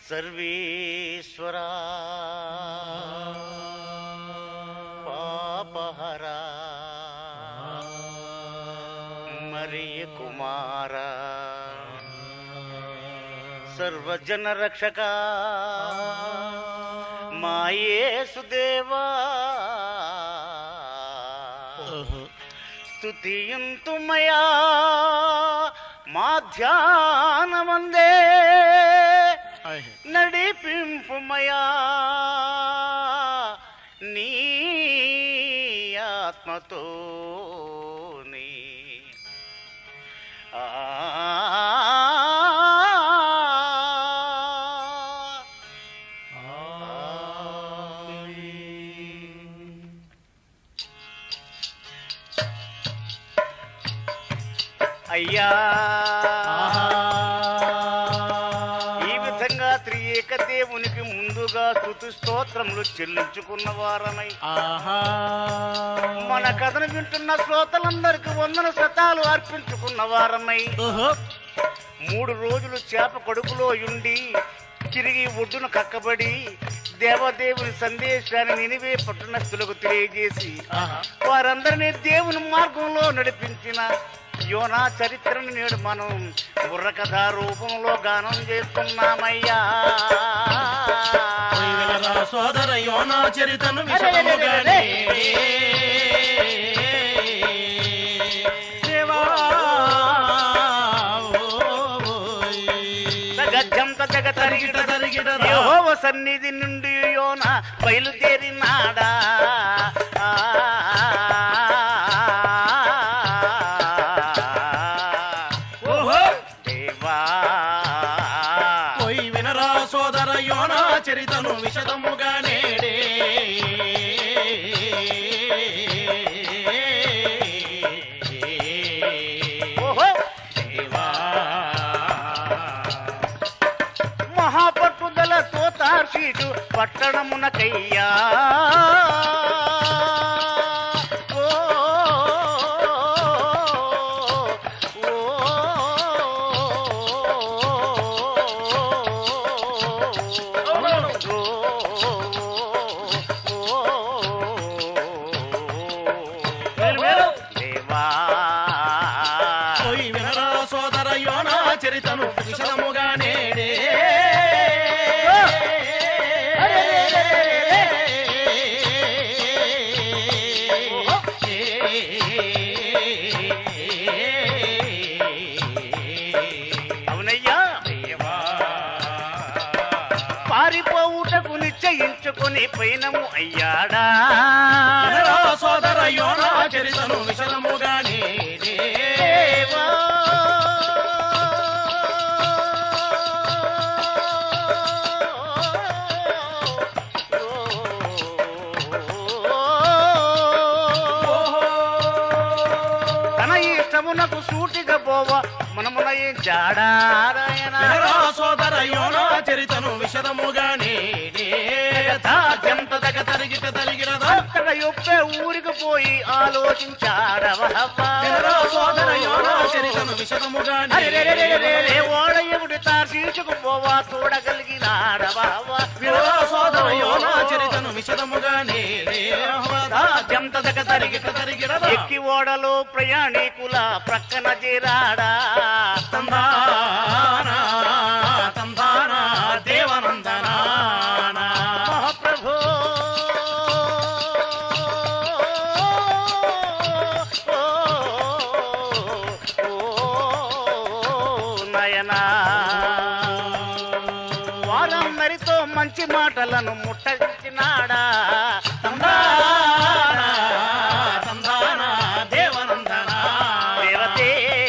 సర్వేశ్వరా పాపహరా మరియ కుమార సర్వజన రక్షక మాయేసుదేవా స్తుతియంతుమయా మా ధ్యానమందే నడిపింపుమయా నీ ఆత్మతో అయ్యా ఈ విధంగా త్రియేక దేవునికి ముందుగా స్తుతి స్తోత్రములు చెల్లించుకున్న వారమై మన కథను వింటున్న శ్రోతలందరికి వందన శతాలు అర్పించుకున్న వారమై మూడు రోజులు చేప కడుపులో ఉండి తిరిగి ఒడ్డున కక్కబడి దేవదేవుని సందేశాన్ని నినివే పట్టణస్థులకు తెలియజేసి వారందరినీ దేవుని మార్గంలో నడిపించిన యోనా చరిత్రను నేడు మనం బుర్రకథ రూపంలో గానం చేస్తున్నామయ్యా సోదర యోనా చరితను అరే, అరే, అరే, అరే. దేవా గజ్జంత జగ తరిగిట తరిగిట యెహోవ సన్నిధి నుండి యోన బయలుదేరినాడా ఆ. ఓహో దేవా పోయి వినరా సోదర యోనా చరితను విశదముగా నేడే ఓహో దేవా మహాపట్టుదలతో తార్షీటు పట్టణమునకయ్యా ఓ, ఓ, మేలు, మేలు. దేవా పోయి వినరా సోదర యోనా చరితను విశదముగా నేడే అవునయ్యా పారిపోవుటకు నిశ్చయించుకొని పోయినము అయ్యాడా వినరా సోదర యోనా చరితను విశదముగా నేడే దేవా. తన ఇష్టమునకు సూటిగా పోవ మనమున ఏం జాడారాయణ వినరా సోదర యోనా చరితను విశదముగా నేడే తాజంత దగ తరిగిట తరిగిరదా అక్కడ యొప్పే ఊరికి పోయి ఆలోచించాడవహవ్వా. వినరా సోదర యోనా చరితను విశదముగా అరెరెరెరెరెరె, ఓడ ఎగుడి తార్షీసుకు పోవా చూడగలిగినాడవహవ్వా. వినరా సోదర యోనా చరితను విశదముగా నేడే తాజంత దగ తరిగిట తరిగిరదా ఎక్కి ఓడలో ప్రయాణికుల ప్రక్కన చేరాడా తందానా తందానా దేవనందనానా మహాప్రభు నయనా వారందరితో మంచి మాటలను ముట్టగించినాడా తందానా తందానా దేవనందనా దేవతే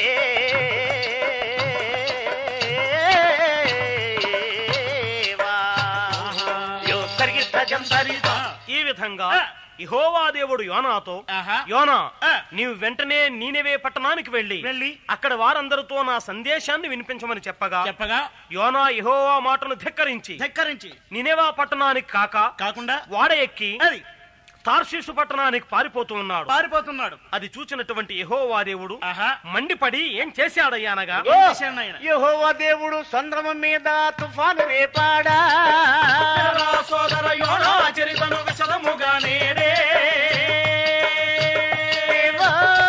ఈ విధంగా ఇహోవా దేవుడు యోనాతో ఆహా. యోనా ఆ. నీవు వెంటనే నీనవే పట్టణానికి వెళ్ళి వెళ్ళి అక్కడ వారందరితో నా సందేశాన్ని వినిపించమని చెప్పగా చెప్పగా యోనా ఇహోవా మాటను ధిక్కరించి ధిక్కరించి నినేవా పట్టణానికి కాక కాకుండా వాడ ఎక్కి అది తార్షీసు పట్టణానికి పారిపోతూ ఉన్నాడు పారిపోతున్నాడు అది చూసినటువంటి యెహోవా దేవుడు ఆహా మండిపడి ఏం చేశాడయ్యానగా ఏం చేశాడు నాయన? యెహోవా దేవుడు సంద్రమ మీద తుఫాను రేపాడా రా సోదర యోనా చరితను విశదముగా నేడే దేవా.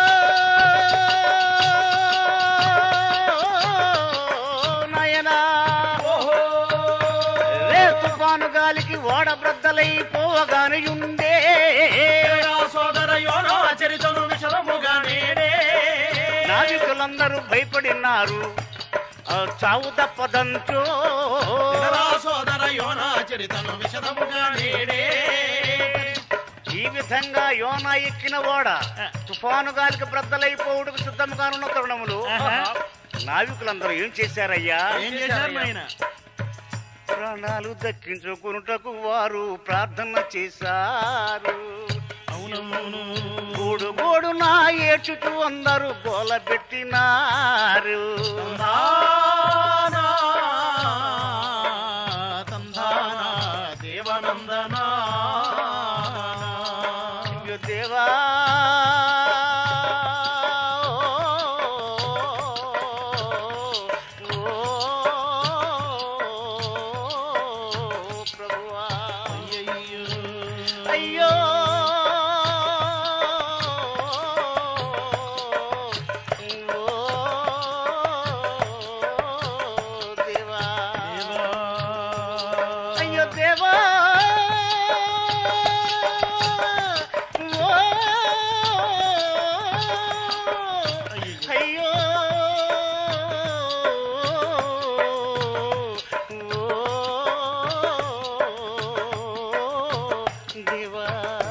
నాయనా ఓహో రే తుఫాను గాలికి ఓడ బ్రద్దలైపోవగానే ఉండే రా సోదర యోనా చరితను విశదముగా నేడే నావికులందరూ భయపడినారు ఆ చావు తప్పదంచో రా సోదర యోనా చరితను విశదముగా నేడే ఈ విధంగా యోనా ఎక్కిన ఓడ తుఫాను గాలికి బ్రద్దలైపోవుటకు సిద్ధంగానున్న తరుణములు ఆహా. నావికులందరూ ఏం చేశారయ్యా ఏం చేశారు నాయన ప్రాణాలు దక్కించుకున్నటకు వారు ప్రార్థన చేశారు అవునవును గోడు గోడు నా ఏడ్చుతూ అందరూ గోల పెట్టినారు తందానా తందానా దేవనందనా అయ్యో దేవా ఓ ప్రభువా అయ్యో ఓ దేవా అయ్యో దేవా ఓ అయ్యో ఓ దేవా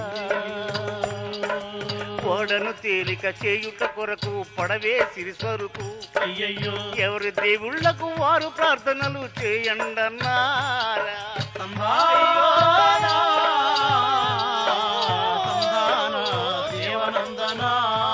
ఓడను తేలిక చేయుట కొరకు పడవే సిరిసరుకు అయ్యయ్యో ఎవరి దేవుళ్లకు వారు ప్రార్థనలు చేయండన్నారా తందానా తందానా దేవనందనా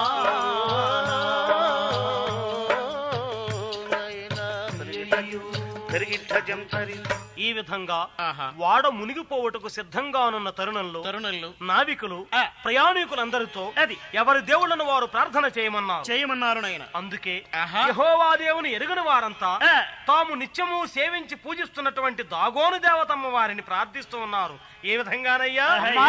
పెరిగిట్ట జంతరి ఈ విధంగా ఆహా. వాడ మునిగిపోవుటకు సిద్ధంగానున్న తరుణంలో తరుణులు నావికులు ఆ. ప్రయాణికులందరితో అది. ఎవరి దేవుళ్ళను వారు ప్రార్థన చేయమన్నారు చేయమన్నారు నాయన అందుకే ఆహా. యెహోవా దేవుని ఎరుగని వారంతా ఆ. తాము నిత్యము సేవించి పూజిస్తున్నటువంటి దాగోను దేవతమ్మ వారిని ప్రార్థిస్తూ ఉన్నారు ఏ విధంగానయ్యా అమ్మా.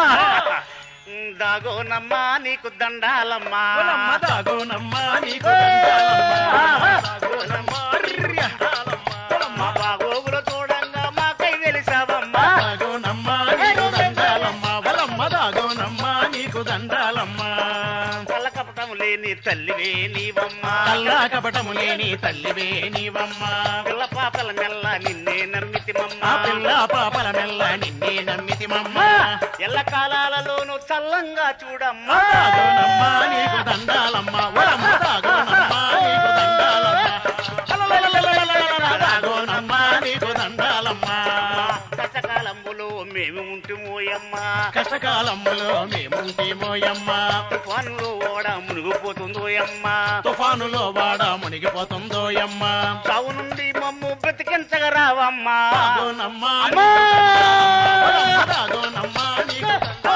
దాగోనమ్మా నీకు దండాలమ్మా కులమ్మ దాగోనమ్మా నీకు దండాలమ్మా. దాగోనమ్మా, మా బాగోగులు చూడంగా మాకై వెలిసావమ్మా దాగోనమ్మా నీకు దండాలమ్మా వలమ్మ దాగోనమ్మా నీకు దండాలమ్మా కళ్ళ కపటం లేని తల్లివే నీవమ్మా కల్లా కపటము లేని తల్లివే నీవమ్మా పిల్ల పాపల మెల్ల నిన్నే ఆ నమ్మితిమమ్మా పిల్ల పాపల మెల్ల నిన్నే నమ్మితిమమ్మా ఎల్ల కాలాలలోనూ చల్లంగా చూడమ్మా దాగోనమ్మా నీకు దండాలమ్మా వలమ్మ దాగోనమ్మా నీకు దండాలమ్మా అలలలలలలలల దాగోనమ్మా నీకు దండాలమ్మా కష్టకాలంబులో మేము ఉంటుమోయమ్మా కష్టకాలములో మేముంటేమోయమ్మా తుఫానులో ఓడ మునిగిపోతుందోయమ్మా తుఫానులో వాడ మునిగిపోతుందోయమ్మా చావు నుండి మమ్ము బ్రతికించగా రావమ్మా దాగోనమ్మా అమ్మా! దాగోనమ్మా నీకు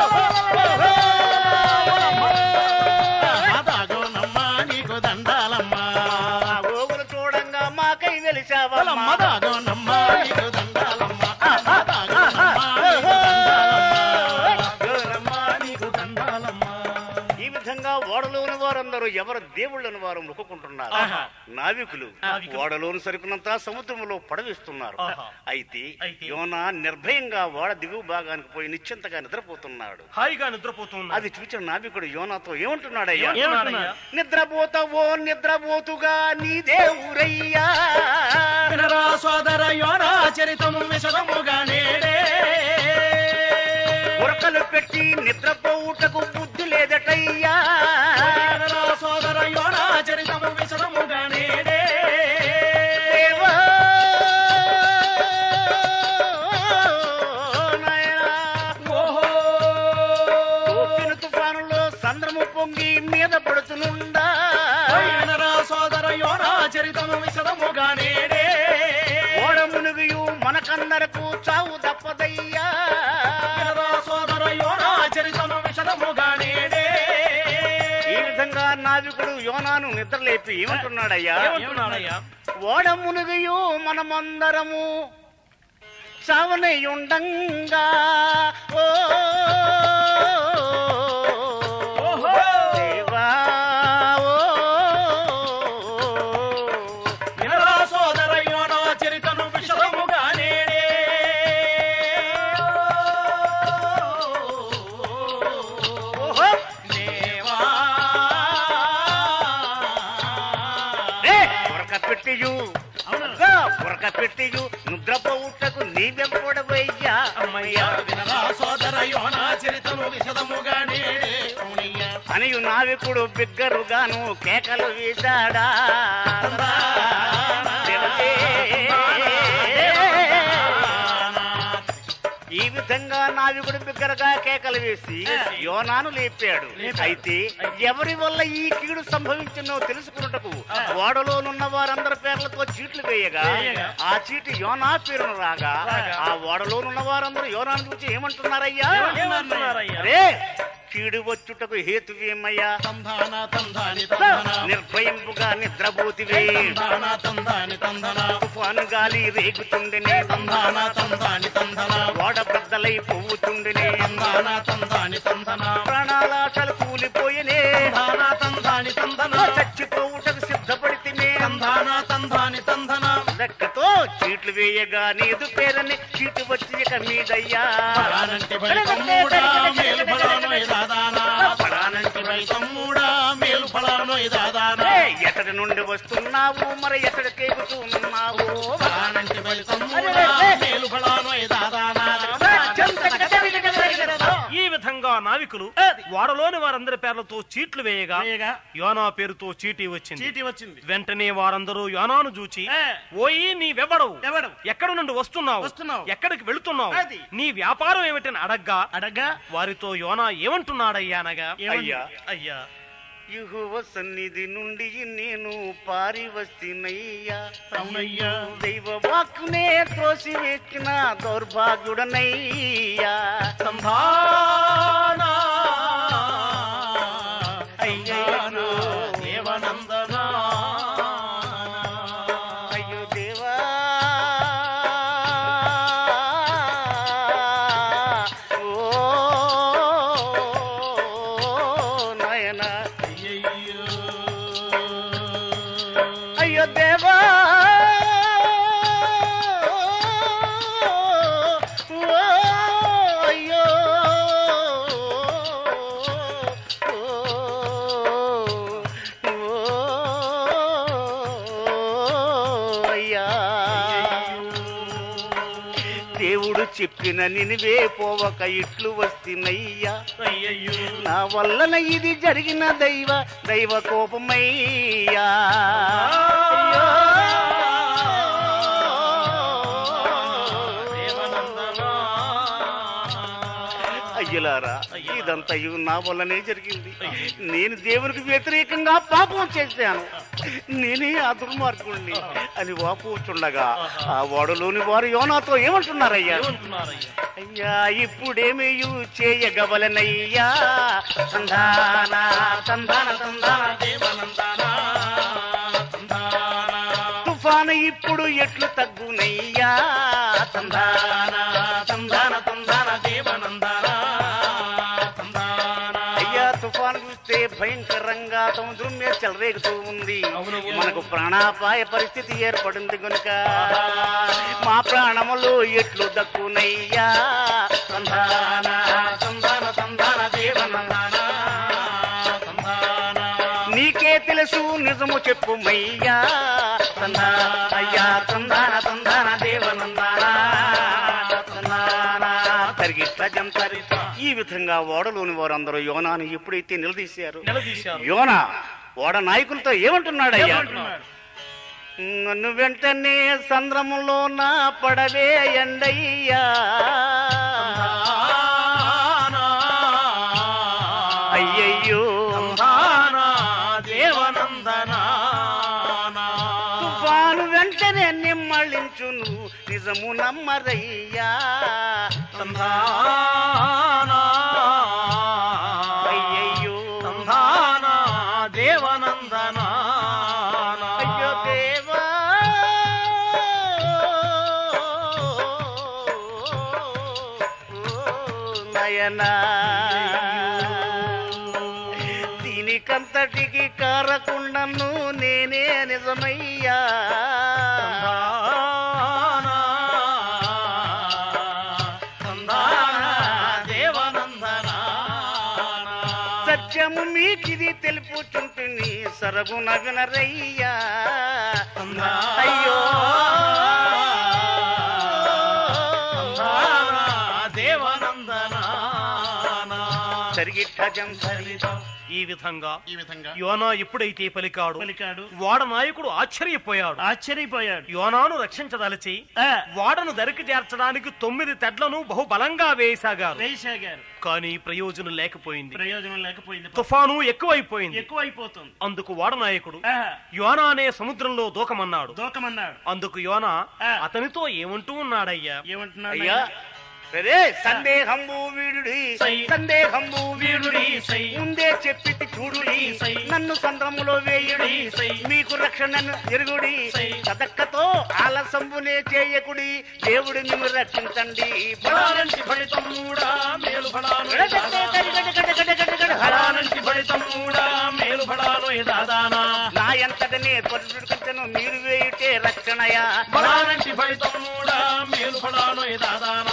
దాగోనమ్మా నీకు దండాలమ్మా ఆ ఓగులు చూడంగా మాకై వెలిసావమ్మా వలమ్మ దాగోనమ్మా నీకు దండాలమ్మా దాగోనమ్మా నీకు దండాలమ్మా నీకు దండాలమ్మా ఈ విధంగా ఓడలోని వారందరూ ఎవరు దేవుళ్ళని వారు మొక్కుకుంటున్నారు ఆహా. నావికులు నావికులు. ఓడలోని సరుకునంతా సముద్రంలో పడవేస్తున్నారు ఆహా. అయితే అయితే. యోనా నిర్భయంగా ఓడ దిగువ భాగానికి పోయి నిశ్చింతగా నిద్రపోతున్నాడు హాయిగా నిద్రపోతూ ఉన్నారు అది చూసిన నావికుడు యోనాతో ఏమంటున్నాడయ్యా ఏమంటున్నాడయ్యా? నిద్రపోతావో నిద్రపోతుగా నీదే ఊరయ్యా వినరా సోదర యోనా చరితము విశదముగా నేడే ఉరకలు పెట్టి నిద్రపోవుటకు బుద్ధి లేదటయ్యా వినరా సోదర యోనా చరితము విశదముగా నేడే దేవా, నాయనా. ఓహో ఊపిన తుఫానులో సంద్రము పొంగి మీద పడుతునుండా వినరా సోదర యోనా చరితము విశదముగా నేడే ఓడ మునుగుయు మనకందరకు చావు తప్పదయ్యా వినరా సోదర యోనా చరితము నిద్ర లేపి ఏమంటున్నాడయ్యా ఏమంటున్నాడయ్యా ఓడ మునుగయు మనమందరము చావనయుండంగా ఓ ఓహో! దేవా ఓ వినరా సోదర యోనా చరితను విషదముగా నేడే ఓహో దేవా రే ఉరక పెట్టియు అవునగా ఉరక పెట్టియు నిద్రపోవుటకు నీవెంపడవయ్యా అమ్మయ్యా వినరా సోదర యోనా చరితను విషదముగా నేడే అవునయ్యా అనియు నావికుడు బిగ్గరుగాను కేకలు వేశాడా దేవతే. ఈ విధంగా నావికుడు బిగ్గరగా కేకలు వేసి యోనాను లేపాడు అయితే ఎవరి వల్ల ఈ కీడు సంభవించినో తెలుసుకున్నటకు ఓడలోనున్న వారందరి పేర్లతో చీట్లు వేయగా ఆ చీటి యోనా పేరును రాగా ఆ ఓడలోనున్న వారందరూ యోనాను చూసి ఏమంటున్నారయ్యా ఏమంటున్నారయ్యా? అరే కీడు వచ్చుటకు హేతువేమయ్యా తందాన తందాని తందన నిర్భయంపుగా నిద్రపోతివే తందాన తందాని తందన తుఫాను గాలి రేగుతుండెనే తందాన తందాని తందన ఓడ బద్దలై పోవుతుండెనే తందాన తందాని తందన ప్రాణాలాశలు కూలిపోయనే తందాన తందాని తందన చచ్చిపోవుటకు సిద్ధపడితేనే తందాన తందాని తందన లెక్కతో చీట్లు వేయగా నీదు పేరని చీటు వచ్చి ఇక మీదయ్యా పడానంటి బై తమ్ముడా మేలు ఫలాను ఇదాదానా పడానంటి బై తమ్ముడా మేలు ఫలాను ఇదాదానా ఏ, ఎక్కడి నుండి వస్తున్నావు మరి ఎక్కడికి కేగుతున్నావు పడానంటి బై తమ్ముడా మేలు ఫలాను ఇదాదానా ఈ విధంగా నావికులు వాడలోని వారందరి పేర్లతో చీట్లు వేయగా వేయగా యోనా పేరుతో చీటీ వచ్చింది చీటీ వచ్చింది వెంటనే వారందరూ యోనాను చూచి ఏ. ఓయి నీవెవడవు ఎవడు? ఎక్కడి నుండి వస్తున్నావు వస్తున్నావు. ఎక్కడికి వెళుతున్నావు అది. నీ వ్యాపారం ఏమిటని అడగ్గా అడగా వారితో యోనా ఏమంటున్నాడయ్యా అనగా అయ్యా అయ్యా యుహువ సన్నిధి నుండి నేను పారి వస్తున్నయ్యా అవునయ్యా దైవ వాక్కునే త్రోసి వెక్కిన దౌర్భాగ్యుడనయ్యా సంధానా అయ్యయ్యో. దేవనందనా అయ్యో దేవా ఓ నాయనా అయ్యయ్యో. అయ్యో దేవా ఓ అయ్యో ఓ అయ్యా దేవుడు చెప్పిన నినివే పోవక ఇట్లు వస్తున్నయ్యా అయ్యయ్యో. నా వల్లన ఇది జరిగిన దైవ దైవ కోపమయ్యా దేవనందనా. అయ్యలారా ఇదంతయు నా వల్లనే జరిగింది నేను దేవునికి వ్యతిరేకంగా పాపం చేశాను నేనే ఆ దుర్మార్గుణ్ణి అని వాపోచుండగా ఆ ఓడలోని వారు యోనాతో ఏమంటున్నారయ్యా ఏమంటున్నారయ్యా అయ్యా ఇప్పుడేమేయు చేయగవలనయ్యా సంధాన సంధాన సంధాన దేవనందనా. సంధానా. తుఫాను ఇప్పుడు ఎట్లు తగ్గునయ్యా సంధాన సంధాన సంధాన దేవనందనా. సంధానా. అయ్యా తుఫాను చూస్తే భయంకరంగా సముద్రం మీద చెలరేగుతూ ఉంది అవును. మనకు ప్రాణాపాయ పరిస్థితి ఏర్పడింది గనుక మా ప్రాణములు ఎట్లు దక్కునయ్యా సంధాన సంధాన సంధాన దేవనందాన సంధానా. నీకే తెలుసు నిజము చెప్పుమయ్యా సంధాన అయ్యా సంధాన సంధాన దేవనందాన సంధాన తరిగిట్ల జంతరి ఈ విధంగా ఓడలోని వారందరూ యోనాని ఎప్పుడైతే నిలదీశారు నిలదీశారు యోన ఓడ నాయకులతో ఏమంటున్నాడయ్యా ఏమంటున్నాడు? నన్ను వెంటనే సంద్రములో నా పడవే ఎండయ్యా సంధానా. అయ్యయ్యో సంధానా. దేవనందనా. తుఫాను వెంటనే నిమ్మళించును నిజము నమ్మరయ్యా సంధానా. అయ్యయ్యో సంధానా. దేవనందనా చెయ్యనా దీనికంతటికి కారకుండను నేనే నిజమయ్యా తందానా, తందానా, దేవనందనా సత్యము మీకిది తెలుపుచుంటుని సరగున వినరయ్యా అయ్యో సరిగిట్టజం ఈ విధంగా ఈ విధంగా యోనా ఎప్పుడైతే పలికాడు పలికాడు వాడ నాయకుడు ఆశ్చర్యపోయాడు ఆశ్చర్యపోయాడు యోనాను రక్షించదలిచి ఆ, వాడను దరికి చేర్చడానికి తొమ్మిది తెడ్లను బహుబలంగా వేయసాగారు వేసాగారు కానీ ప్రయోజనం లేకపోయింది ప్రయోజనం లేకపోయింది తుఫాను ఎక్కువైపోయింది ఎక్కువైపోతుంది అందుకు వాడనాయకుడు ఆ, యోనా అనే సముద్రంలో దూకమన్నాడు దూకమన్నాడు అందుకు యోనా ఆ. అతనితో ఏమంటూ ఉన్నాడయ్యా ఏమంటున్నాడు అయ్యా సరే సందేహంబు వీడుడి సై. సందేహంబు వీడుడి సై. ముందే చెప్పితి చూడుడి సై. నన్ను సంద్రములో వేయుడి సై. మీకు రక్షణను ఎరుగుడి సై. సదక్కతో ఆలసంబునే చేయకుడి దేవుడి నిన్ను రక్షించండి ఫలానంటి ఫలితమ్ముడా మేలు ఫలాను ఫలానంటి ఫలితమ్ముడా మేలు ఫలాను దాదానా నా ఎంతటనే పరుచుకుంటను మీరు వేయుటే రక్షణయా ఫలానంటి ఫలితమ్ముడా మేలు ఫలాను దాదానా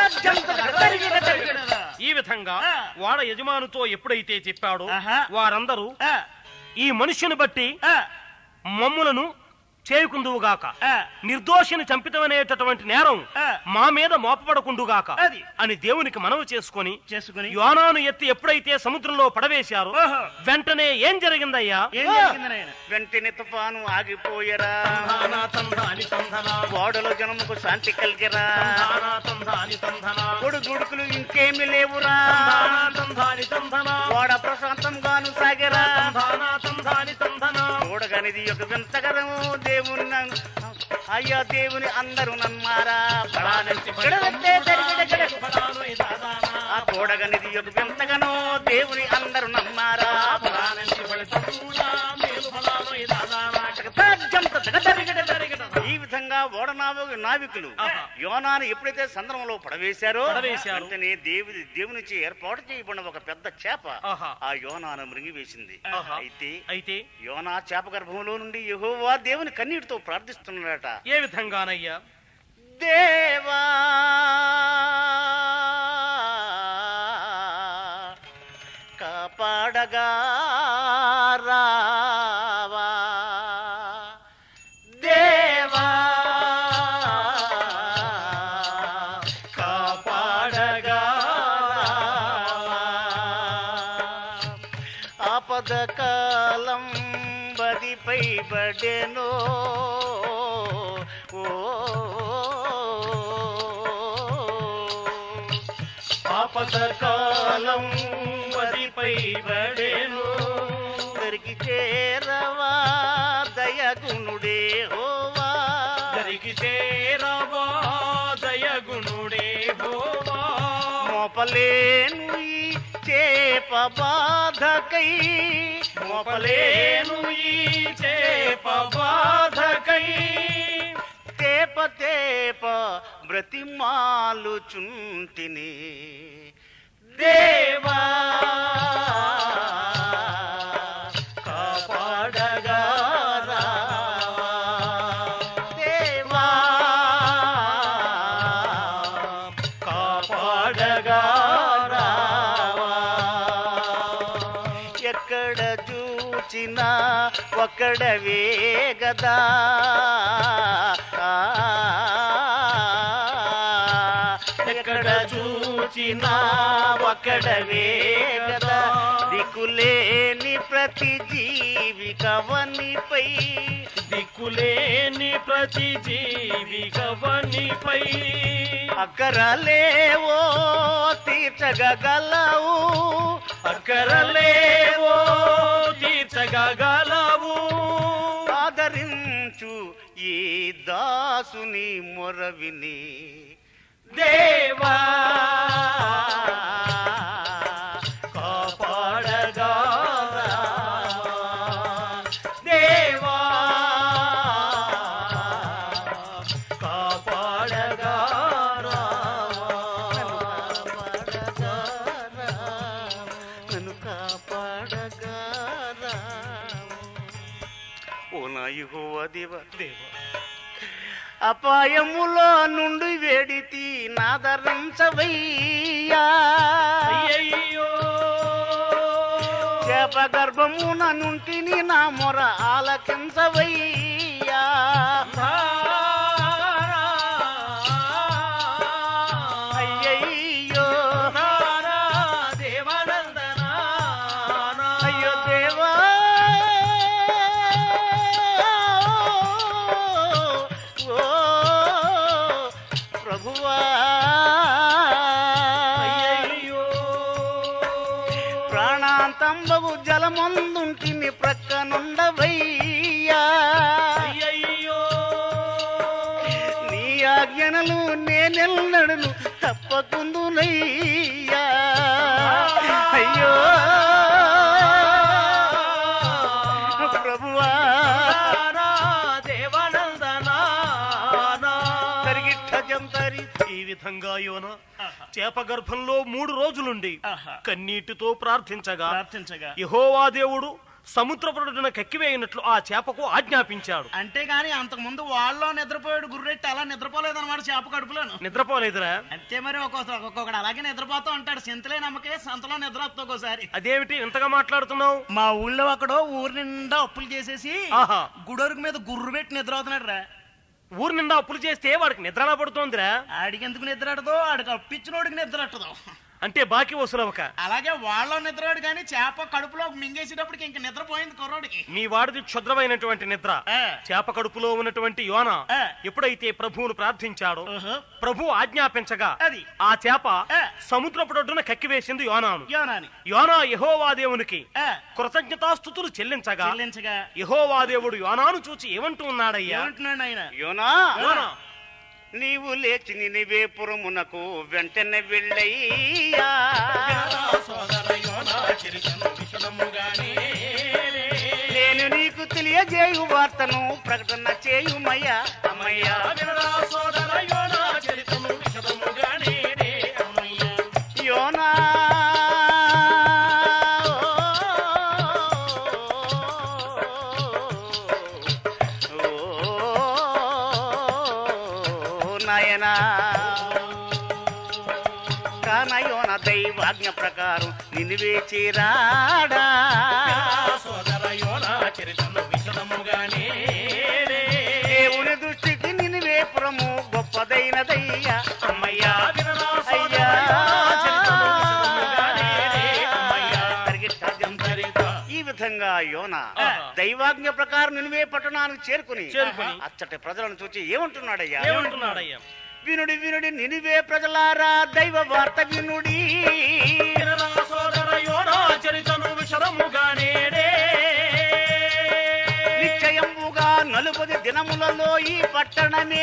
ఈ విధంగా ఆ. వాడ యజమానుతో ఎప్పుడైతే చెప్పాడో ఆహా. వారందరూ ఆ, ఈ మనుష్యుని బట్టి ఆ, మమ్ములను చేయుకుందువుగాక ఆ, నిర్దోషిని చంపితమనేటటువంటి నేరం ఆ. మా మీద మోపబడకుండుగాక అది. అని దేవునికి మనవి చేసుకొని చేసుకుని యోనాను ఎత్తి ఎప్పుడైతే సముద్రంలో పడవేశారో ఓహో. వెంటనే ఏం జరిగిందయ్యా ఏం జరిగింది నాయన వెంటనే తుఫాను ఆగిపోయరా తందానా తందాని తందనా ఓడలో జనముకు శాంతి కలిగిరా తందానా తందాని తందనా కొడు దుడుకులు ఇంకేమి లేవురా తందానా తందాని తందనా ఓడ ప్రశాంతంగాను సాగిరా తందానా తందాని తందనా చూడగనిది ఒక వింతకరము దేవుని నన్- అయ్యా దేవుని అందరూ నమ్మారా ఫలానంటి గడవెత్తే తరిగిడ గడ- ఫలాను దాదానా ఆ చూడగనిది ఒక వింతగను దేవుని అందరూ నమ్మారా ఫలానంటి ఫలితమ్ముడా మేలు ఫలాను దాదానా ఈ విధంగా ఓడ నావ- నావికులు ఆహా. యోనాను ఎప్పుడైతే సంద్రంలో పడవేశారో పడవేశారు. వెంటనే దేవుడి దేవునిచి ఏర్పాటు చేయబడిన ఒక పెద్ద చేప ఆహా. ఆ యోనాను మృంగివేసింది ఆహా. అయితే అయితే యోనా చేప గర్భంలో నుండి యెహోవా దేవుని కన్నీటితో ప్రార్థిస్తున్నాడట ఏ విధంగానయ్యా దేవా కాపాడగా రావా దేవా కాపాడగా రావా. ఆపద కాలం బదిపై బడెనో ఓ ఆపద కాలం బదిపై బడెనో దరికి చేరవా దయగుణుడే హోవా దరికి చేరవా దయగుణుడే హోవా మోపలేను ఈ చేప బాధకై మోపలేను ఈ చేప బాధకై తేప తేప బ్రతిమాలుచుంటిని దేవా కాపాడగా రావా. దేవా కాపాడగా రావా. ఎక్కడ చూచినా ఒక్కడవే గదా ఎక్కడ చూచినా ఒక్కడవే గదా దిక్కులేని ప్రతి జీవికవనిపై దిక్కులేని ప్రతి జీవికవనిపై అక్కరలేవో తీర్చగలవు అక్కరలేవో తీర్చగలవు ఆదరించు ఈ దాసుని మొరవిని దేవా కాపాడగా రావా. దేవా కాపాడగా రావా. కాపాడగా దేవ దేవ అపాయములో నుండి వేడితి నాదరించవయ్యా అయ్యయ్యో చేప గర్భమున నుంటిని నా మొర ఆలకించవయ్యా అయ్యయ్యో అయ్యో దేవా ఓ ప్రభువా ప్రాణాంతంబగు జలమందుంటిని ప్రక్కనుండవయ్యా నీ ఆజ్ఞనలు నేనెల్లడను తప్పకుందునయ్యా అయ్యో ప్రభువా తరిగిట్ట జంతరి ఈ విధంగా యోన చేప గర్భంలో మూడు రోజులుండి కన్నీటితో ప్రార్థించగా ప్రార్థించగా యహోవా దేవుడు సముద్రపుడున కక్కివేయినట్లు ఆ చేపకు ఆజ్ఞాపించాడు అంతేగాని అంతకుముందు వాళ్ళలో నిద్రపోయాడు గుర్రెట్టి అలా నిద్రపోలేదన్నమాట చేప కడుపులోను నిద్రపోలేదురా అంతే మరి ఒక్కోసారి ఒక్కొక్కడు అలాగే నిద్రపోతూ ఉంటాడు సింతలే నమ్మకే సంతలో నిద్ర వస్తుంది ఒక్కోసారి అదేమిటి ఇంతగా మాట్లాడుతున్నావు మా ఊళ్ళో ఒకడు ఊరి నిండా అప్పులు చేసేసి ఆహా గుడొరుకు మీద గుర్రు పెట్టి నిద్ర అవుతున్నాడు రా ఊరి నిండా అప్పులు చేస్తే వాడికి నిద్ర పడుతోందిరా ఆడికి ఎందుకు నిద్ర అట్టదో ఆడికి అప్పిచ్చినోడికి నిద్ర అట్టదు అంటే బాకీ వసూలవక అలాగే వాళ్ళలో నిద్రవాడు కానీ చేప కడుపులో మింగేసేటప్పటికి ఇంక నిద్రపోయింది కుర్రోడికి మీ వాడిది క్షుద్రమైనటువంటి నిద్ర ఆ. చేప కడుపులో ఉన్నటువంటి యోన ఆ. ఎప్పుడైతే ప్రభువును ప్రార్థించాడో ఓహో. ప్రభు ఆజ్ఞాపించగా అది. ఆ చేప ఆ. సముద్రపుడొడ్డున కక్కివేసింది యోనాను యోనాని యోనా యహోవా దేవునికి ఆ, కృతజ్ఞతాస్థుతులు చెల్లించగా చెల్లించగా యహోవా దేవుడు యోనాను చూచి ఏమంటూ ఉన్నాడయ్యా ఏమంటున్నాడు ఆయన యోనా యోనా నీవు లేచి నినివేపురమునకు వెంటనే వెళ్ళయ్యా నేను నీకు తెలియజేయు వార్తను ప్రకటన చేయుమయ్యా అమ్మయ్యా యోనా ఓ నాయనా కానయోన దైవాజ్ఞ ప్రకారం నిన్ను వేచిరాడా దేవుని దృష్టికి నినివేపురము గొప్పదైనదయ్యా అమ్మయ్యా అయ్యా ఈ విధంగా యోన దైవాజ్ఞ ప్రకారం నినివే పట్టణానికి చేరుకుని చేరుకుని. అచ్చటి ప్రజలను చూచి ఏమంటున్నాడయ్యా ఏమంటున్నాడయ్యా వినుడి వినుడి నినివే ప్రజలారా దైవ వార్త వినుడి నిశ్చయముగా నలుపది దినములలో ఈ పట్టణమే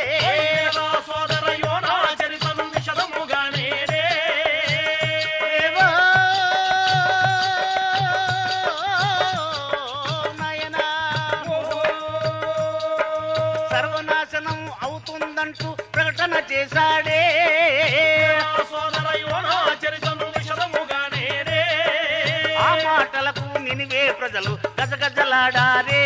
దేవా, నాయనా, సర్వనాశనం అవుతుందంటూ ప్రకటన చేశాడే ఆ మాటలకు నినివే ప్రజలు గజగజలాడారే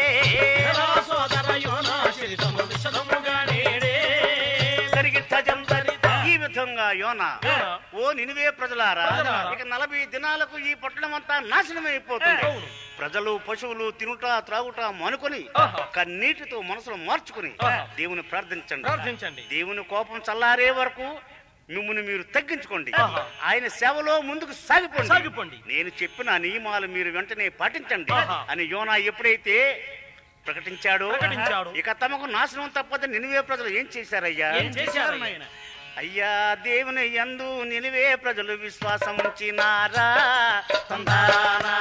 జరిగిట్ట జంతరి. ఈ విధంగా యోన యోన. ఓ నినివే ప్రజలారా ప్రజలారా. ఇక నలభై దినాలకు ఈ పట్టణం అంతా నాశనం అయిపోతుంది అవును. ప్రజలు పశువులు తినుట త్రాగుట మానుకొని ఆహా. కన్నీటితో మనసులు మార్చుకుని ఆహా. దేవుని ప్రార్థించండి ప్రార్థించండి దేవుని కోపం చల్లారే వరకు మిమ్మల్ని మీరు తగ్గించుకోండి ఆహా. ఆయన సేవలో ముందుకు సాగిపోండి సాగిపోండి. నేను చెప్పిన నియమాలు మీరు వెంటనే పాటించండి ఆహా. అని యోనా ఎప్పుడైతే ప్రకటించాడో ప్రకటించాడు. ఇక తమకు నాశనం తప్పదని నినివే ప్రజలు ఏం చేశారయ్యా ఏం చేశారు ఆయన అయ్యా దేవుని యందు నినివే ప్రజలు విశ్వాసం ఉంచినారా తందానా,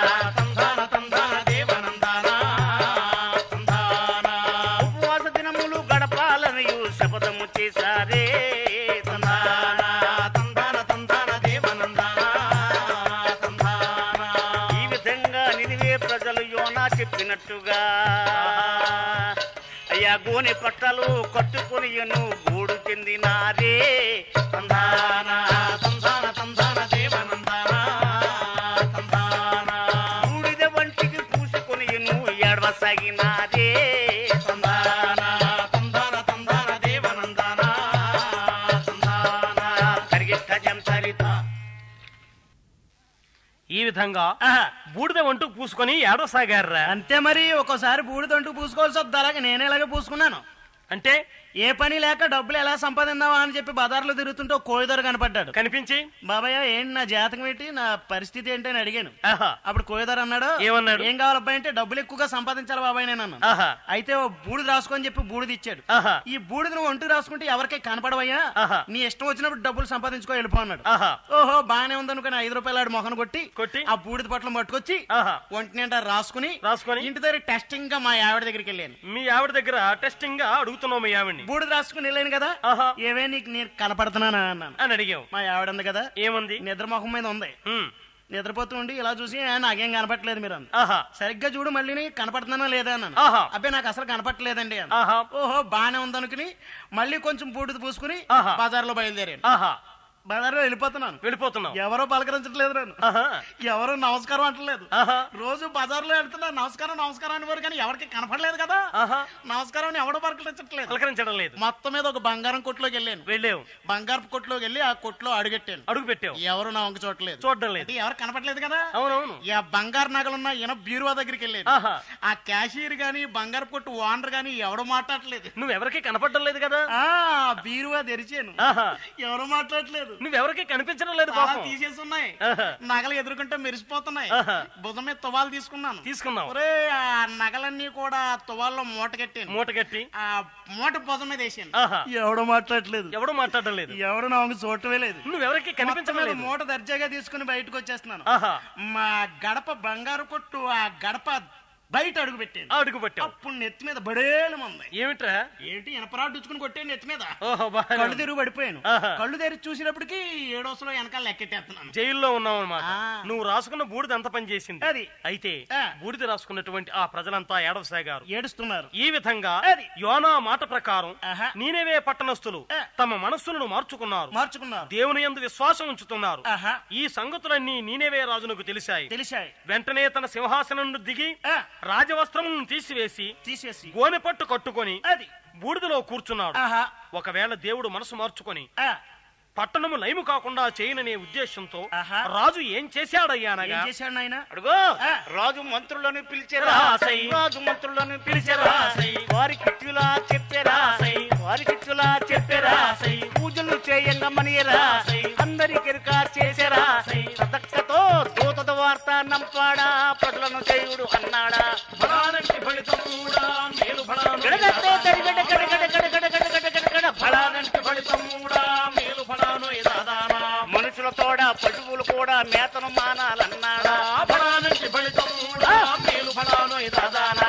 ఉపవాస దినములు గడపాలనియు శపథము చేశారే తందానా, ఈ విధంగా నినివే ప్రజలు యోనా చెప్పినట్టుగా అయ్యా గోనె పట్టలు కట్టుకొని గూడు చెందినారే తందానా, బూడిద వంటికి పూసుకొని ఏడవసాగినారే ఈ విధంగా ఆహా. బూడిద వంటూ పూసుకొని ఏడవసాగారా అంతే మరి ఒక్కోసారి బూడిదంటూ పూసుకోవాల్సి వద్దు అలాగే నేను ఇలాగే పూసుకున్నాను అంటే ఏ పని లేక డబ్బులు ఎలా సంపాదిందావా అని చెప్పి బజార్లో తిరుగుతుంటే ఒక కోయిదొర కనపడ్డాడు కనిపించి బాబాయ్ ఏంటి నా జాతకం ఏంటి నా పరిస్థితి ఏంటి అని అడిగాను ఆహా అప్పుడు కోయిదొర అన్నాడు ఏమన్నాడు? ఏం కావాలబ్బాయి అంటే డబ్బులు ఎక్కువగా సంపాదించాలి బాబాయ్ నేను అన్నాను ఆహా అయితే ఓ బూడిద రాసుకొని చెప్పి బూడిద ఇచ్చాడు ఆహా ఈ బూడిద నువ్వు ఒంటి రాసుకుంటే ఎవరికై కనపడవయ్యా ఆహా. నీ ఇష్టం వచ్చినప్పుడు డబ్బులు సంపాదించుకో వెళ్ళిపో అన్నాడు ఆహా ఓహో బానే ఉందనుకుని ఐదు రూపాయలు ఆడు మొహన కొట్టి కొట్టి? ఆ బూడిద పట్ల పట్టుకొచ్చి ఆహా ఒంటి నిండా రాసుకుని రాసుకొని? ఇంటి దగ్గర టెస్టింగ్ గా మా ఆవిడ దగ్గరికి వెళ్ళాను మీ ఆవిడ దగ్గర టెస్టింగ్ గా అడుగుతున్నావు మీ ఆవిడ్ని బూడిద రాసుకుని వెళ్ళాను కదా ఆహా ఏవే నీకు నేను కనపడుతున్నానా అన్నాను అని అడిగావు మా ఆవిడ ఉంది కదా ఏముంది నిద్ర మొహం మీద ఉంది ఉమ్, నిద్రపోతూ ఉండి ఇలా చూసి "ఏ, నాకేం కనపట్లేదు మీరు అంది ఆహా సరిగ్గా చూడు మళ్ళీ కనపడుతున్నానా లేదా అన్నాను ఆహా అబ్బాయి నాకు అసలు కనపట్లేదండి అన్న ఆహా ఓహో బానే ఉందనుకుని మళ్ళీ కొంచెం బూడిద పూసుకుని ఆహా. బజార్లో బయలుదేరాను ఆహా బజార్లో వెళ్ళిపోతున్నాను వెళ్ళిపోతున్నావు ఎవరో పలకరించట్లేదు నన్ను ఆహా ఎవరు నమస్కారం అంటలేదు ఆహా రోజు బజార్లో వెళ్తున్నా నమస్కారం నమస్కారం అనేవారు కానీ ఎవరికి కనపడలేదు కదా ఆహా నమస్కారం అని ఎవడో పలకరించట్లేదు పలకరించడం లేదు మొత్తం మీద ఒక బంగారం కొట్లోకి వెళ్ళాను వెళ్ళావు బంగారపు కొట్లోకి వెళ్ళి ఆ కొట్లో అడుగెట్టాను అడుగు పెట్టావు ఎవరు నా వంక చూడలేదు చూడడం లేదు అంటే ఎవరు కనపడలేదు కదా అవునవును ఈ బంగారు నగలున్న ఈయన బీరువా దగ్గరికి వెళ్ళాను ఆహా ఆ క్యాషియర్ గాని బంగారు కొట్టు ఓనర్ గాని ఎవడు మాట్లాడలేదు నువ్వెవరికి కనపడడం లేదు కదా ఆ బీరువా తెరిచాను ఆహా ఎవరు మాట్లాడలేదు నువ్వెవరికి కనిపించడం లేదు చాలా పాపం తీసేసి ఉన్నాయి ఆహా. నగలు ఎదుర్కొంటే మెరిసిపోతున్నాయి ఆహా. భుజం మీద తువాలు తీసుకున్నాను తీసుకున్నావు ఒరే ఆ నగలన్నీ కూడా తువాల్లో మూట కట్టాను మూట కట్టి ఆ మూట భుజం మీద వేసాను ఆహా ఎవడు మాట్లాడలేదు ఎవడు మాట్లాడడం లేదు ఎవరు నా వంక చూడటమే లేదు నువ్వెవరికి మొత్తం కనిపించడం మీద లేదు మూట దర్జాగా తీసుకుని బయటకు వచ్చేస్తున్నాను ఆహా మా గడప బంగారు కొట్టు ఆ గడప బయట అడుగు పెట్టాను ఆ అడుగు పెట్టావు అప్పుడు నెత్తి మీద బడేలు ఉంది ఏమిట్రా ఏంటి ఇనపరాడు ఇచ్చుకుని కొట్టే నెత్తి మీద ఓహో బాగా కళ్ళు తిరుగు పడిపోయాను ఆహా. కళ్ళు తెరిచి చూసినప్పటికి ఏడోసలో వెనకాల లెక్కెట్టేస్తున్నాను జైల్లో ఉన్నావు అనమాట ఆ. నువ్వు రాసుకున్న బూడిద ఎంత పని చేసింది అది అయితే ఆ. బూడిద రాసుకున్నటువంటి ఆ ప్రజలంతా ఏడవసాగారు ఏడుస్తున్నారు ఈ విధంగా అది. యోనా మాట ప్రకారం ఆహా. నీనేవే పట్టణస్థులు ఆ. తమ మనస్సులను మార్చుకున్నారు మార్చుకున్నారు దేవుని యందు విశ్వాసం ఉంచుతున్నారు ఆహా ఈ సంగతులన్నీ నీనేవే రాజునకు తెలిసాయి తెలిసాయి వెంటనే తన సింహాసనం నుండి దిగి ఆ, రాజవస్త్రములను తీసివేసి తీసేసి గోనె పట్టు కట్టుకొని అది బూడిదలో కూర్చున్నాడు ఆహా ఒకవేళ దేవుడు మనసు మార్చుకొని ఆ, పట్టణము లైము కాకుండా చేయననే ఉద్దేశంతో ఆహా. రాజు ఏం ఏం చేశాడయ్యానగా చేశాడు నాయన అడుగో ఆ. రాజు మంత్రులను పిలిచారా రాసై. రాజు మంత్రులను పిలిచారా రాసై. వారి కిట్టులా చెప్పారా రాసై. వారి కిట్టులా చెప్పారా రాసై. పూజలు చేయంగా మనియరా రాసై. అందరికెరుక చేశారా రాసై. సదక్కతో దూతద వార్త నంపాడా ప్రజలను చేయుడు అన్నాడా ఫలానంటి ఫలితం కూడా మేలు ఫలాను గడగడ్డ గడగడ గడగడ గడగడ గడగడ గడగడ ఫలానంటి ఫలానంటి ఫలితం కూడా మేలు ఫలాను ఎదాదానా మనుషుల తోడ పశువులు కూడా మేతను మానాలన్నాడా ఫలానంటి ఫలితం కూడా మేలు ఫలాను ఎదాదానా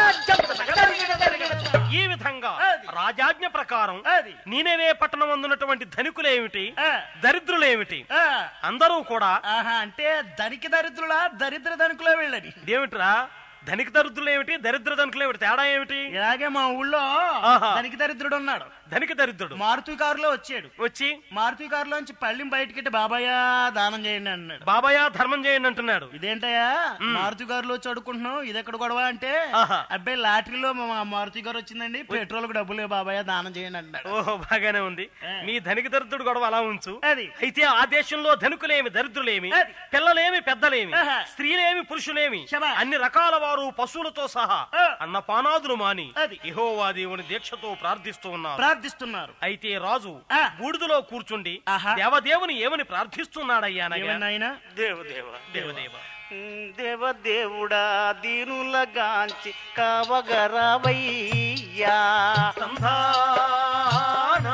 ఈ విధంగా అది. రాజాజ్ఞ ప్రకారం అది నీనేవే పట్టణం అందున్నటువంటి ధనికులేమిటి ఆ, దరిద్రులేమిటి ఆ, అందరూ కూడా ఆహా అంటే ధనిక దరిద్రులా దరిద్ర ధనికులే వెళ్ళని ఏమిట్రా ధనిక దరిద్రులు ఏమిటి దరిద్ర ధనికులు ఏమిటి తేడా ఏమిటి ఇలాగే మా ఊళ్ళో ఆహా. ధనిక దరిద్రుడు ఉన్నాడు ధనిక దరిద్రుడు మారుతి కారులో వచ్చాడు వచ్చి మారుతి కారులోంచి పళ్ళిం బయటకెట్టి బాబాయ్ దానం చేయండి అన్నాడు బాబాయ్ ధర్మం చేయండి అంటున్నాడు ఇదేంటయ్యా మారుతి కారులో చదువుకుంటున్నావు ఇది ఎక్కడ గొడవ అంటే ఆహా. అబ్బాయి లాటరీలో మా మారుతి గారు వచ్చిందండి పెట్రోల్ కు డబ్బులు బాబాయ్ దానం చేయండి అన్నాడు ఓహో బాగానే ఉంది ఆ. మీ ధనిక దరిద్రుడు గొడవ అలా ఉంచు అది అయితే ఆ దేశంలో ధనికులేమి దరిద్రులేమి అది. పిల్లలేమి పెద్దలేమి ఆహా. స్త్రీలేమి పురుషులేమి శభా. అన్ని రకాల వారు పశువులతో సహా ఆ. అన్నపానాదులు మాని అది. యెహోవా దేవుని దీక్షతో ప్రార్థిస్తూ ఉన్నారు ప్రార్థిస్తున్నారు అయితే రాజు ఆ. బూడిదలో కూర్చుండి ఆహా. దేవదేవుని ఏమని ప్రార్థిస్తున్నాడయ్యా అనగా, ఏమన్నా ఆయన దేవదేవ దేవదేవ దేవదేవుడా దీనులగాంచి కావగరవయ్యా తంధానా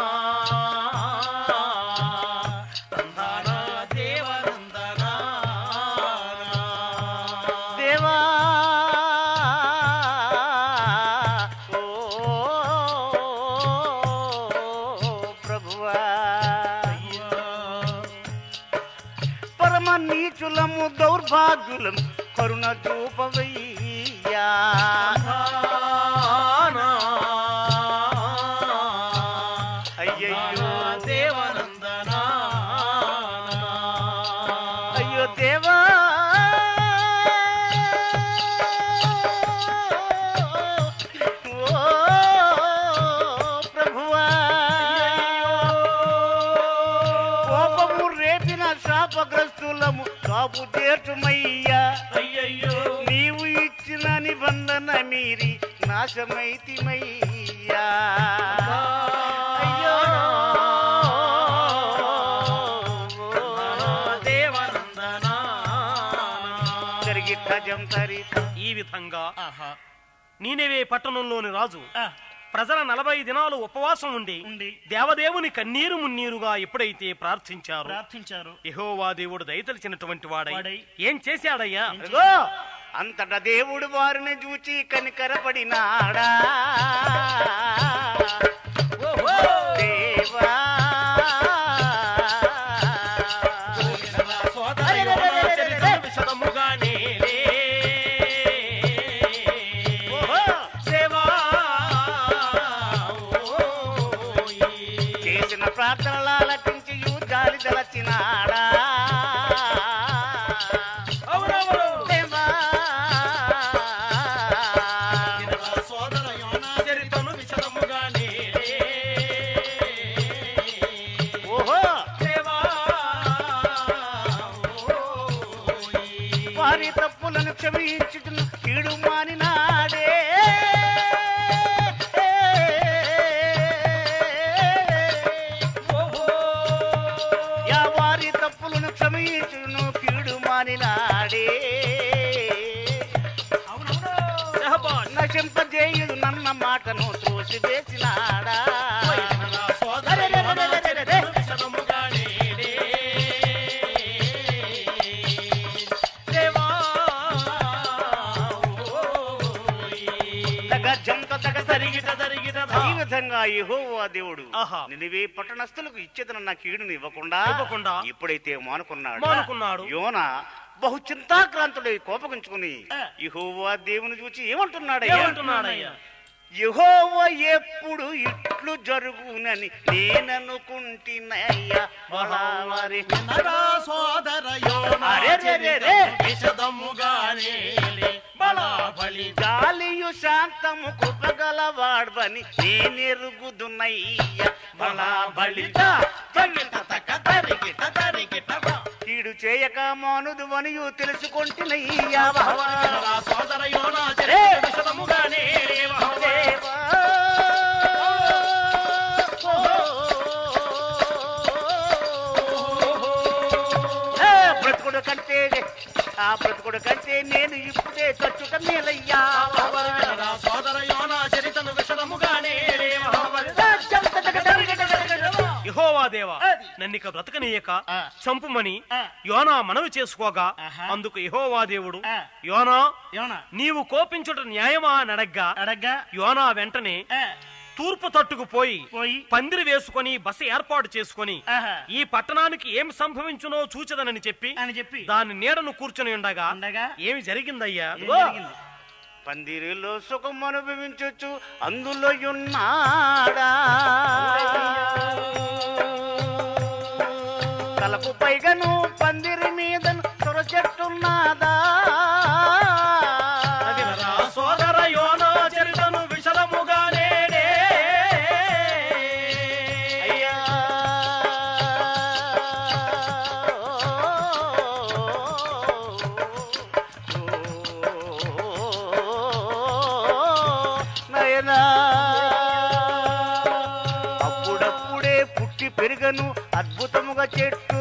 తంధానా దేవనందనా దేవా ఓ ప్రభువా పరమ నీచులము దౌర్భాగ్యులం కరుణ చూపవయ్యా అయ్యయ్యో దేవనందనా అయ్యో దేవా ఓ ప్రభువా కోపము రేపిన శాపగ్రస్తులము కాపు చేర్చుమయ్యా అయ్యయ్యో నీవు ఇచ్చిన నిబంధన మీరి నాశమైతిమయ్యా అయ్యో దేవనందనా జరిగిట్ట జంతరిత ఈ విధంగా ఆహా నీనెవే పట్టణంలోని రాజు ఆ, ప్రజల నలభై దినాలు ఉపవాసం ఉండి ఉండి దేవదేవుని కన్నీరు మున్నీరుగా ఎప్పుడైతే ప్రార్థించారు ప్రార్థించారు యెహోవా దేవుడు దయతలిచినటువంటి వాడై వాడై. ఏం చేశాడయ్యా అదిగో అంతటా దేవుడు వారిని చూచి కనికరపడినాడా దేవా సోదరయోనా చరిత్రను విశదముగా నేలే. ఓహో! దేవా, ఓయ్. చేసిన ప్రార్థనలు ఆలకించి జాలి తలచినాడా అవునవును. దేవా వినరా సోదరయోనా చరిత్రను విశదముగా నేలే. ఓహో దేవా, ఓయ్. వారి తప్పులను క్షమించుతున్న కీడు మానినాడే యా వారి తప్పులను క్షమించును కీడు మానినాడే నశింపజేయుడు నన్న మాటను త్రోసివేసినాడా వినరా సోదరయోనా చరిత్రను విశదముగా నేలే. దేవా, ఓయ్. తగ జంత తగ తరిగిట తరిగిట ఈ విధంగా యెహోవా దేవుడు ఆహా. నినివే పట్టణస్థులకు ఇచ్చేదనన్న కీడును ఇవ్వకుండా ఇవ్వకుండా ఇప్పుడైతే మానుకున్నాడు మానుకున్నాడు. యోన బహు చింతాక్రాంతుడై కోపగించుకుని ఆ. యెహోవా దేవుని చూచి ఏమంటున్నాడు ఏమంటున్నాడయ్యా యెహోవా ఎప్పుడు ఇట్లు జరుగునని నేననుకుంటున్నయ్యా బలావారి వినరా సోదరయోనా అరే రే రే రే. విశదముగా నేలే. బలాబలి గాలియు శాంతము కృపగలవాడ్వని నేనెరుగుదున్నయ్యా బలాబలిత తరిగిట తక తరిగిట తరిగిట బా. కీడు చేయక మానుదు వనియు తెలుసుకుంటున్నయ్యా వినరా సోదరయోనా రే. విశదముగా నేలే. బహుదే. బ్రతుకుడు కంటే ఆ బ్రతుకుడు కంటే నేను ఇప్పుడే ఖర్చుట మేలయ్యా వినరా సోదరయోనా చరితను విశదముగా నేలే. బహుబలి. యెహోవా దేవా అది. నన్నిక బ్రతకనీయక ఆ. చంపుమని ఆ. యోనా మనవి చేసుకోగా ఆహా. అందుకు యెహోవా దేవుడు ఆ. యోనా యోనా నీవు కోపించుట న్యాయమా నడగ్గా అడగ్గా యోనా వెంటనే ఆ, తూర్పు తట్టుకు పోయి పోయి పందిరి వేసుకొని బస ఏర్పాటు చేసుకొని ఆహా, ఈ పట్టణానికి ఏం సంభవించునో చూచదనని చెప్పి అని చెప్పి దాని నీడను కూర్చొని ఉండగా ఉండగా ఏమి జరిగిందయ్యా ఏం జరిగింది? పందిరిలో సుఖం అనుభవించొచ్చు అందులో ఉన్నాడా తలకు పైగను పందిరి మీద సొర చెట్టున్నాదా వినరా సోదర యోనా చరితను విశదముగా నేడే. అయ్యా నయనా అప్పుడప్పుడే పుట్టి పెరుగను అద్భుతముగా చెట్టు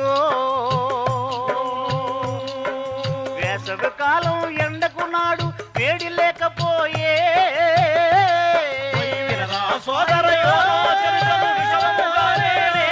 వేసవి కాలం ఎండకు నాడు వేడి లేకపోయే వినరా సోదర యోనా చరితను విశదముగా నేడే.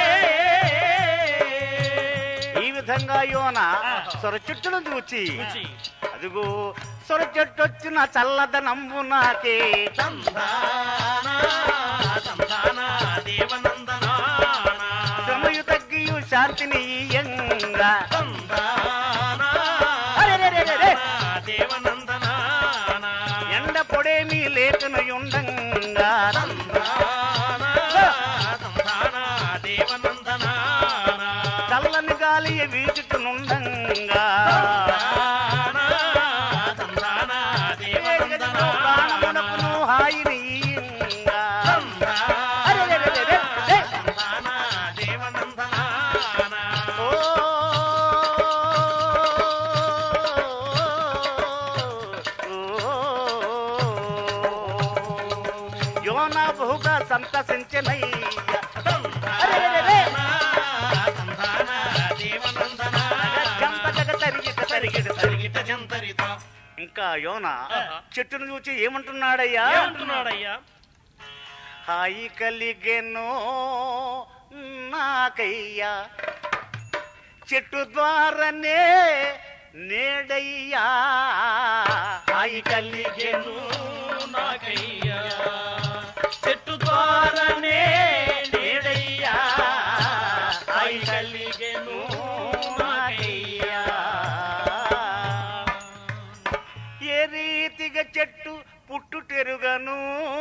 ఈ విధంగా యోన సొర చెట్టును చూచి చూచి, అదిగో సొర చెట్టు వచ్చిన చల్లదనంబు నాకే తందానా, తందానా, దేవనందనానా. శ్రమయు తగ్గియు శాంతిని ఇయ్యంగా తందానా, అరెరెరెరెరె. దేవనందనానా. ఎండ పొడేమి లేకను ఉండంగా తందానా, తందానా, దేవనందనానా. చల్లని గాలి వీచుతునుండంగా తందానా, తందానా, దేవనందనానా. ప్రాణమునకును హాయిని ఇయ్యంగా తందానా, అరెరెరెరెరె. తందానా, దేవనందనానా. ఓ ఇంకా యోన చెట్టును చూచి ఏమంటున్నాడయ్యా ఏమంటున్నాడయ్యా హాయి కలిగెను నాకయ్యా చెట్టు ద్వారానే నేడయ్యా హాయి కలిగెను నాకయ్యా చెట్టు ద్వారానే నేడయ్యా హాయి కలిగెను నాకయ్యా ఏ రీతిగా చెట్టు పుట్టుటెరుగను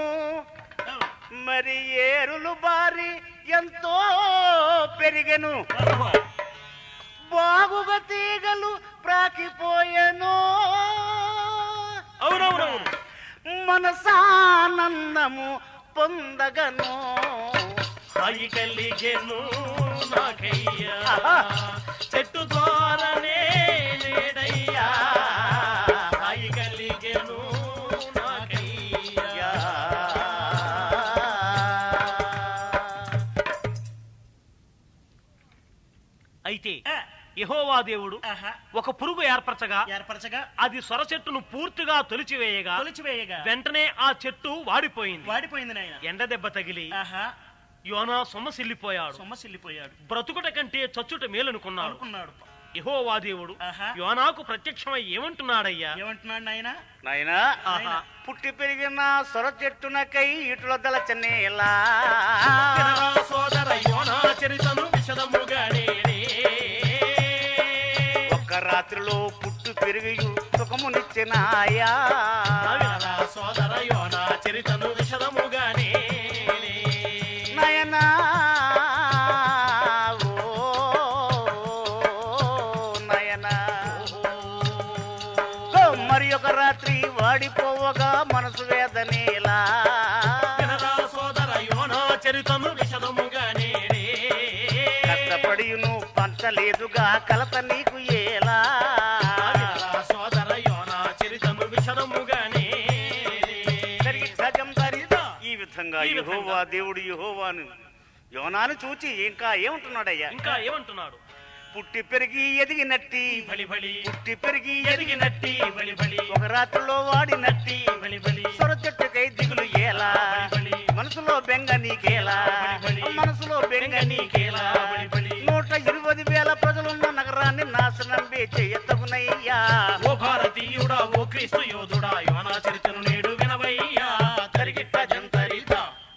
మరి ఏరులు బారి ఎంతో పెరిగెను బాగుగా తీగలు ప్రాకిపోయెను అవునవునవును మనసానందము పొందగను హాయి కలిగెను నాకయ్యా ఆహా. చెట్టు ద్వారానే నేడయ్యా హాయి కలిగెను నాకయ్యా అయితే యెహోవా దేవుడు ఆహా. ఒక పురుగు ఏర్పరచగా ఏర్పరచగా అది సొర చెట్టును పూర్తిగా తొలిచివేయగా తొలిచివేయగా వెంటనే ఆ చెట్టు వాడిపోయింది వాడిపోయింది నాయన ఎండ దెబ్బ తగిలి ఆహా యోనా సొమ్మసిల్లిపోయాడు సొమ్మసిల్లిపోయాడు బ్రతుకుట కంటే చచ్చుట మేలనుకున్నాడు అనుకున్నాడు యెహోవా దేవుడు ఆహా. యోనాకు ప్రత్యక్షమై ఏమంటున్నాడయ్యా ఏమంటున్నాడు నాయన నాయనా ఆహా. పుట్టి పెరిగిన సొర చెట్టునకై ఇటుల దళచనేలా సోదర యోనా చరితను విషదముగా నేనే ఒక్క రాత్రిలో పుట్టు పెరిగి సుఖమునిచ్చినాయా వినరా సోదర యోనా చరితను విషదముగా నేనే నయనా ఓ నయనా ఓ, మరి ఒక రాత్రి వాడిపోవగా మనసు వేదనేలా వినరా సోదర యోనా చరితను విషదముగా నేనే కష్టపడియును పంచలేదుగా కలత నీకు ఏలా వినరా సోదర యోనా చరితను విషదముగా నేనే సరి సజం సరిదా. ఈ విధంగా ఈ విధంగా. యెహోవా దేవుడు యెహోవాను యోనాను చూచి ఇంకా ఏమంటున్నాడయ్యా ఇంకా ఏమంటున్నాడు పుట్టి పెరిగి ఎదిగినట్టి బలి బలి పుట్టి పెరిగి ఎదిగినట్టి బలి బలి ఒక రాత్రిలో వాడినట్టి బలి బలి సొర చెట్టుకై దిగులు ఏలా బలి. మనసులో బెంగ నీకేలా బలి. మనసులో బెంగ నీకేలా బలి బలి. నూట ఇరవై వేల ప్రజలున్న నగరాన్ని నాశనం చేయతగునయ్యా ఓ భారతీయుడా ఓ క్రీస్తు యోధుడా యోనా చరితను నేడు వినవయ్యా తరిగిట్ట జంతరిత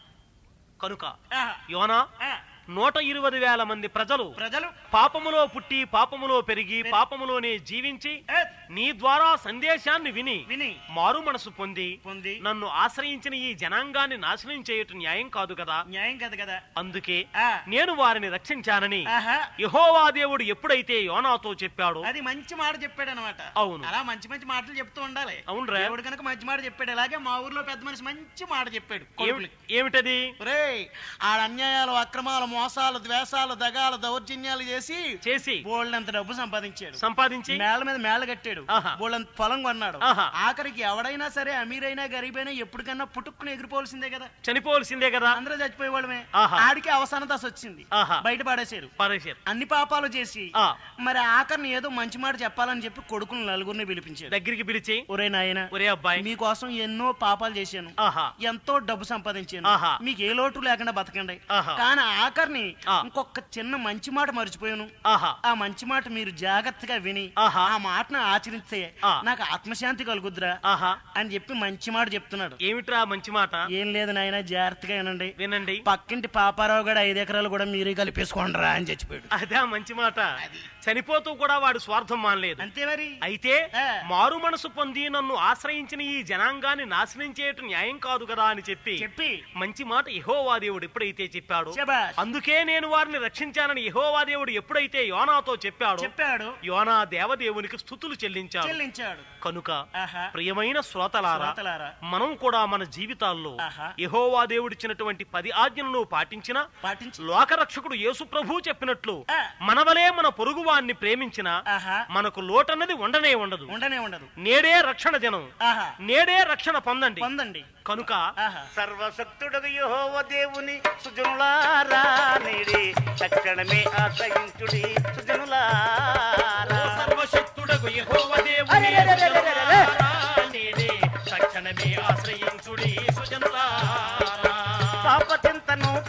కనుక యోనా నూట ఇరవై వేల మంది ప్రజలు ప్రజలు పాపములో పుట్టి పాపములో పెరిగి పాపములోనే జీవించి ఏ, నీ ద్వారా సందేశాన్ని విని విని మారు మనసు పొంది పొంది నన్ను ఆశ్రయించిన ఈ జనాంగాన్ని నాశనం చేయటం న్యాయం కాదు కదా న్యాయం కదా కదా అందుకే ఆ, నేను వారిని రక్షించానని ఆహా యెహోవా దేవుడు ఎప్పుడైతే యోనాతో చెప్పాడో అది మంచి మాట చెప్పాడు అనమాట అవును. అలా మంచి మంచి మాటలు చెప్తూ ఉండాలి అవునురా. దేవుడు కనుక మంచి మాట చెప్పాడు అలాగే మా ఊర్లో పెద్ద మనిషి మంచి మాట చెప్పాడు ఏమి- కొడుకులకి. ఏమిటది ఒరేయ్ ఆడ అన్యాయాలు అక్రమాలు మోసాలు ద్వేషాలు దగాలు దౌర్జన్యాలు చేసి చేసి బోల్డంత డబ్బు సంపాదించాడు సంపాదించి మేళ్ళ మీద మేళ్ళ కట్టాడు ఆహా. బోల్డంత పొలం కొన్నాడు ఆహా. ఆఖరికి ఎవడైనా సరే అమీరైనా గరీబైనా ఎప్పటికన్నా పుట్టుక్కుని ఎగిరిపోవాల్సిందే కదా చనిపోవలసిందే కదా అందరూ చచ్చిపోయేవాళ్ళమే ఆహా. ఆడికి అవసాన దశ వచ్చింది ఆహా. బయట పడేశారు పరేశారు అన్ని పాపాలు చేసి ఆ. మరి ఆఖరిని ఏదో మంచి మాట చెప్పాలని చెప్పి కొడుకుని నలుగురిని పిలిపించాడు దగ్గరికి పిలిచి ఒరే నాయన ఒరే అబ్బాయి మీకోసం ఎన్నో పాపాలు చేశాను ఆహా ఎంతో డబ్బు సంపాదించాను ఆహా. మీకు ఏ లోటు లేకుండా బతకండి ఆహా. కానీ ఆఖరిని ఆ. ఇంకొక చిన్న మంచి మాట మర్చిపోయాను ఆహా ఆ మంచి మాట మీరు జాగ్రత్తగా విని ఆహా. ఆ మాటను ఆచరిస్తే ఆ. నాకు ఆత్మశాంతి కలుగుద్రా ఆహా అని చెప్పి మంచి మాట చెప్తున్నాడు ఏమిట్రా మంచి మాట ఏం లేదు నాయన జాగ్రత్తగా వినండి వినండి పక్కింటి పాపారావు గడ ఐదు ఎకరాలు కూడా మీరే కలిపేసుకోండిరా అని చచ్చిపోయాడు అదే ఆ మంచి మాట చనిపోతూ కూడా వాడు స్వార్థం మానలేదు అంతే మరి అయితే ఆ. మారు మనసు పొంది నన్ను ఆశ్రయించిన ఈ జనాంగాన్ని నాశనం చేయటం న్యాయం కాదు కదా అని చెప్పి చెప్పి మంచి మాట యెహోవా దేవుడు ఎప్పుడైతే చెప్పాడో శబాష్. అందుకే నేను వారిని రక్షించానని యెహోవా దేవుడు ఎప్పుడైతే యోనాతో చెప్పాడో చెప్పాడు యోనా దేవదేవునికి స్థుతులు చెల్లించాడు చెల్లించాడు కనుక ఆహా ప్రియమైన శ్రోతలారా శ్రోతలారా. మనం కూడా మన జీవితాల్లో ఆహా. యెహోవా దేవుడిచ్చినటువంటి పది ఆజ్ఞలను పాటించిన పాటించి లోకరక్షకుడు యేసు ప్రభు చెప్పినట్లు ఆ. మనవలే మన పొరుగువాన్ని ప్రేమించిన ఆహా మనకు లోటన్నది ఉండనే ఉండదు ఉండనే ఉండదు నేడే రక్షణ జనం ఆహా నేడే రక్షణ పొందండి పొందండి కనుక ఆహా సర్వశక్తుడగు యెహోవ దేవుని సుజనులారా నేడి తక్షణమే ఆశ్రయించుడి సుజనులారా సర్వశక్తుడగు యెహోవా దేవుని అరెరెరెరెరెరెరె.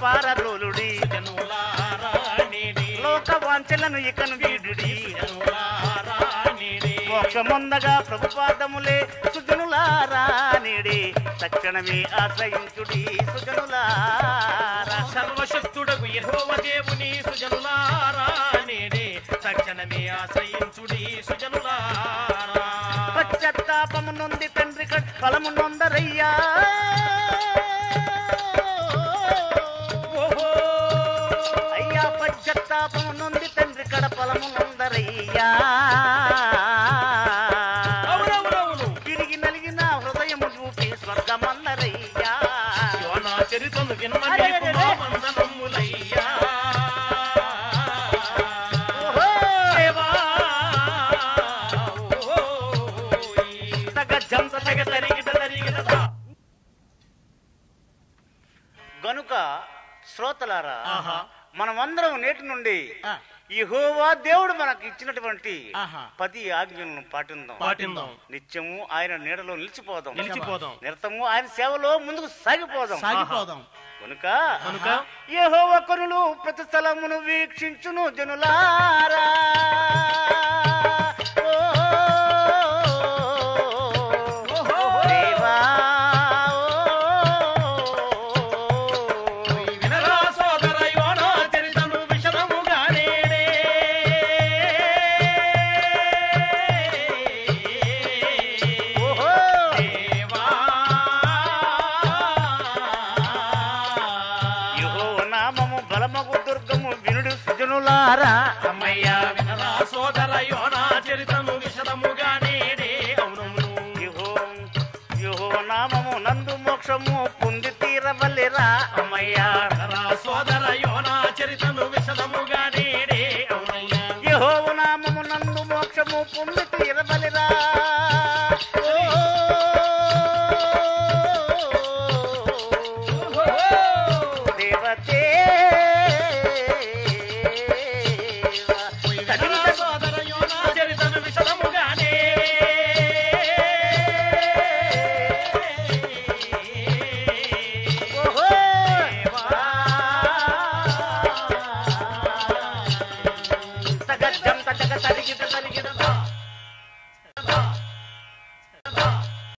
పారలోలుడి జనులారా నేడే లోక వాంఛలను ఇకను వీడుడి జనులారా నేడే మోక్షముందగా ప్రభు పాదములే సుజనులారా నేడే తక్షణమే ఆశ్రయించుడి సుజనులారా సర్వశక్తుడకు యెహోవ దేవుని సుజనులారా నేడే తక్షణమే ఆశ్రయించుడి సుజనులారా పశ్చాత్తాపము నొంది తండ్రి కడ్ ఫలము నొందరయ్యా ఓహో అయ్యా పశ్చాత్తాపము నొంది తండ్రి కడ ఫలము నొందరయ్యా అవునవునవును తిరిగి నలిగిన హృదయము చూపి స్వర్గమన్నరయ్యా యోనా చరితను విన్న అరే, నీకు అరే, మా అరే. వందనములయ్యా ఓహో! దేవా ఓయ్. తగ జంత తగ తరిగిట తరిగిట గనుక శ్రోతలారా ఆహా. మనమందరం నేటి నుండి ఆ. యెహోవా దేవుడు మనకు ఇచ్చినటువంటి ఆహా. పది ఆజ్ఞలను పాటిందాం పాటిందాం నిత్యము ఆయన నీడలో నిలిచిపోదాం నిలిచిపోదాం నిరతము ఆయన సేవలో ముందుకు సాగిపోదాం సాగిపోదాం కనుక కనుక యెహోవ కొనులు ప్రతి స్థలమును వీక్షించును జనులారా ఓ, ఓహో. దేవా, ఓ. వినరా సోదర యోనా చరితను విషదముగా నేడే ఓహో. దేవా యెహోవా నామము బలమగు దుర్గము వినుడు సుజనులారా అమ్మయ్య వినరా సోదర యోనా చరితను విషదముగా నేడే అవునవును యెహో యెహోవా నామము నందు మోక్షము పొంది తీరవలెరా అమ్మయ్య వినరా సోదర యోనా చరితను విషదముగా నేడే అవునయ్య యెహోవ నామము నందు మోక్షము పొంది తీరవలెరా దేవతే వినరా సోదర యోనా చరితను విషదముగానే తగజ్జం తగ తరిగిట